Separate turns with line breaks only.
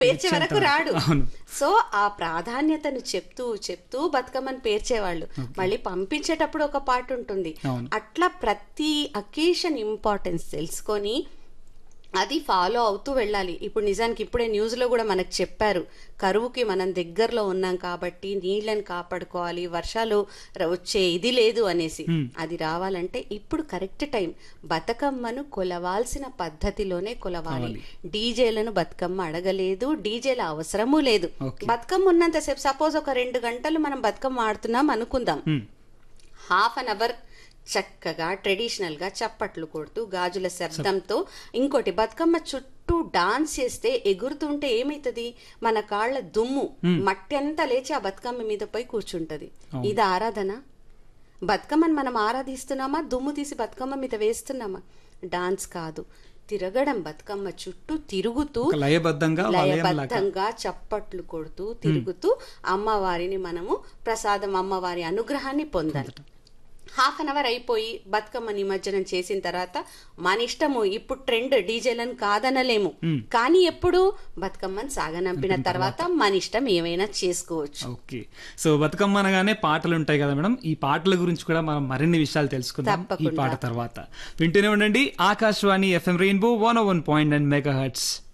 పేర్చే వరకు రాడు
అవును.
సో ఆ ప్రాధాన్యతను చెప్తూ చెప్తూ బతుకమ్మని పేర్చేవాళ్ళు మళ్ళీ పంపించేటప్పుడు ఒక పాట ఉంటుంది
అవును.
అట్లా ప్రతి అకేషన్ ఇంపార్టెన్స్ తెలుసుకొని అది ఫాలో అవుతూ వెళ్ళాలి ఇప్పుడు నిజానికి ఇప్పుడే న్యూస్లో కూడా మనకు చెప్పారు కరువుకి మనం దగ్గరలో ఉన్నాం కాబట్టి నీళ్ళని కాపాడుకోవాలి వర్షాలు ర- వచ్చే ఇది లేదు అనేసి అది రావాలంటే ఇప్పుడు కరెక్ట్ టైం బతుకమ్మను కొలవాల్సిన పద్ధతిలోనే కొలవాలి డీజేలను బతుకమ్మ అడగలేదు డీజేల అవసరము లేదు
Okay.
బతుకమ్మ ఉన్నంతసేపు సపోజ్ ఒక రెండు గంటలు మనం బతుకమ్మ ఆడుతున్నాం అనుకుందాం
మ్మ్.
హాఫ్ అన్ అవర్ చక్కగా ట్రెడిషనల్ గా చప్పట్లు కొడుతూ గాజుల శబ్దంతో ఇంకోటి బతుకమ్మ చుట్టూ డాన్స్ చేస్తే ఎగురుతుంటే ఏమైతది మన కాళ్ళ దుమ్ము మట్టి అంతా లేచి ఆ బతుకమ్మ మీద పోయి కూర్చుంటది ఇది ఆరాధన బతుకమ్మని మనం ఆరాధిస్తున్నామా దుమ్ము తీసి బతుకమ్మ మీద వేస్తున్నామా డాన్స్ కాదు తిరగడం బతుకమ్మ చుట్టూ తిరుగుతూ
ఒక లయబద్ధంగా వలయంలాగా
లయబద్ధంగా చప్పట్లు కొడుతూ తిరుగుతూ అమ్మవారిని మనము ప్రసాదం అమ్మవారి అనుగ్రహాన్ని పొందాలి హాఫ్ అన్ అవర్ అయిపోయి బతుకమ్మ నిమజ్జనం చేసిన తర్వాత మన ఇష్టము ఇప్పుడు ట్రెండ్ డీజేలను కాదనలేము కానీ ఎప్పుడు బతుకమ్మని సాగనంపిన తర్వాత మన ఇష్టం ఏమైనా చేసుకోవచ్చు
ఓకే సో బతుకమ్మ అనగానే పాటలు ఉంటాయి కదా మేడం ఈ పాటల గురించి కూడా మనం మరిన్ని విషయాలు తెలుసుకుందాం ఈ
తప్పకుండా.
పాట తర్వాత వింటూనే ఉండండి Akashvani FM rainbow one one point and mega hurts